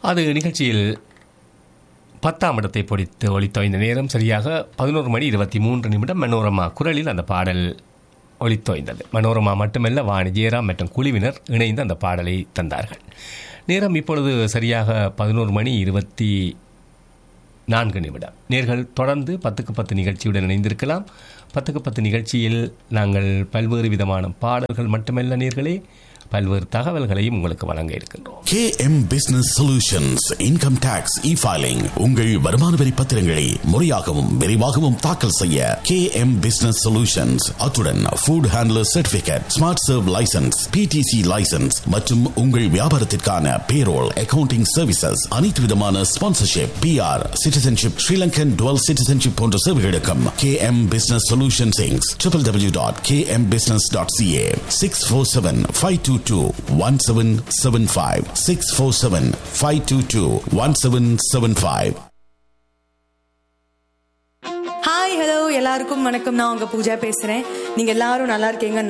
அது நிகழ்ச்சியில் பத்தாம் இடத்தை பொடித்து ஒளித்தோய்ந்த நேரம் சரியாக பதினோரு மணி இருபத்தி மூன்று நிமிடம் மனோரமா குரலில் அந்த பாடல் ஒளித்தோய்ந்தது மனோரமா மட்டுமல்ல வாணி ஜெயராம் மற்றும் குழுவினர் இணைந்து அந்த பாடலை தந்தார்கள் நேரம் இப்பொழுது சரியாக பதினோரு மணி இருபத்தி நான்கு நிமிடம் நேர்கள் தொடர்ந்து பத்துக்கு பத்து நிகழ்ச்சியுடன் இணைந்திருக்கலாம் பத்துக்கு பத்து நிகழ்ச்சியில் நாங்கள் பல்வேறு விதமான பாடல்கள் மட்டுமல்ல நேர்களே பல்வேறு தகவல்களையும் உங்களுக்கு வழங்க இருக்கின்றோம் KM Business Solutions Income Tax E-Filing உங்கள் வருமான வரி பத்திரங்களை முறையாகவும் விரைவாகவும் தாக்கல் செய்ய KM Business Solutions அத்துடன் Food Handler Certificate Smart Serve License PTC License மற்றும் உங்கள் வியாபாரத்திற்கான Payroll Accounting Services அனைத்து விதமான Sponsorship PR Citizenship Sri Lankan Dual Citizenship போன்ற சேவைகளுக்கும் KM Business Solutions Inc. www.kmbusiness.ca 647-522-1775 647-522-1775 hi hello எல்லாருக்கும் வணக்கம் நான் உங்க பூஜா பேசுறேன் நீங்க எல்லாரும் நல்லா இருக்கீங்க